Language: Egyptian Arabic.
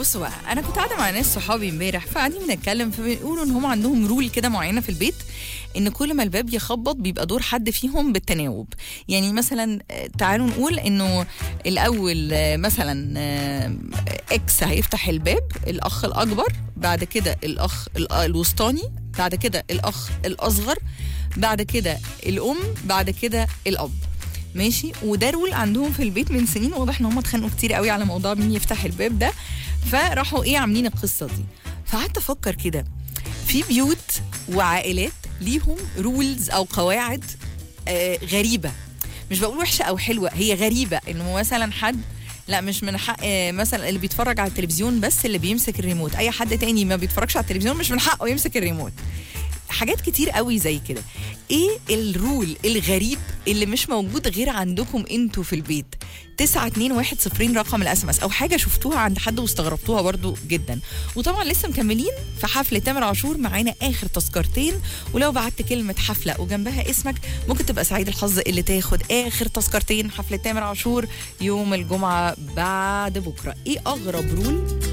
بصوا بقى انا كنت قاعده مع ناس صحابي امبارح فقاعدين بنتكلم فبيقولوا ان هم عندهم رول كده معينه في البيت ان كل ما الباب يخبط بيبقى دور حد فيهم بالتناوب يعني مثلا آه، تعالوا نقول انه الاول آه، مثلا آه، اكس هيفتح الباب الاخ الاكبر بعد كده الاخ ال- الوسطاني بعد كده الاخ الاصغر بعد كده الام بعد كده الاب ماشي وده رول عندهم في البيت من سنين واضح ان هم اتخانقوا كتير قوي على موضوع مين يفتح الباب ده فراحوا ايه عاملين القصه دي فقعدت افكر كده في بيوت وعائلات ليهم رولز او قواعد آه غريبه مش بقول وحشه او حلوه هي غريبه انه مثلا حد لا مش من حق آه، مثلا اللي بيتفرج على التلفزيون بس اللي بيمسك الريموت اي حد تاني ما بيتفرجش على التلفزيون مش من حقه يمسك الريموت حاجات كتير قوي زي كده ايه الرول الغريب اللي مش موجود غير عندكم انتوا في البيت 921 رقم الاس ام اس او حاجه شفتوها عند حد واستغربتوها برضو جدا وطبعا لسه مكملين في حفله تامر عاشور معانا اخر تذكرتين ولو بعت كلمه حفله وجنبها اسمك ممكن تبقى سعيد الحظ اللي تاخد اخر تذكرتين حفله تامر عاشور يوم الجمعه بعد بكره ايه اغرب رول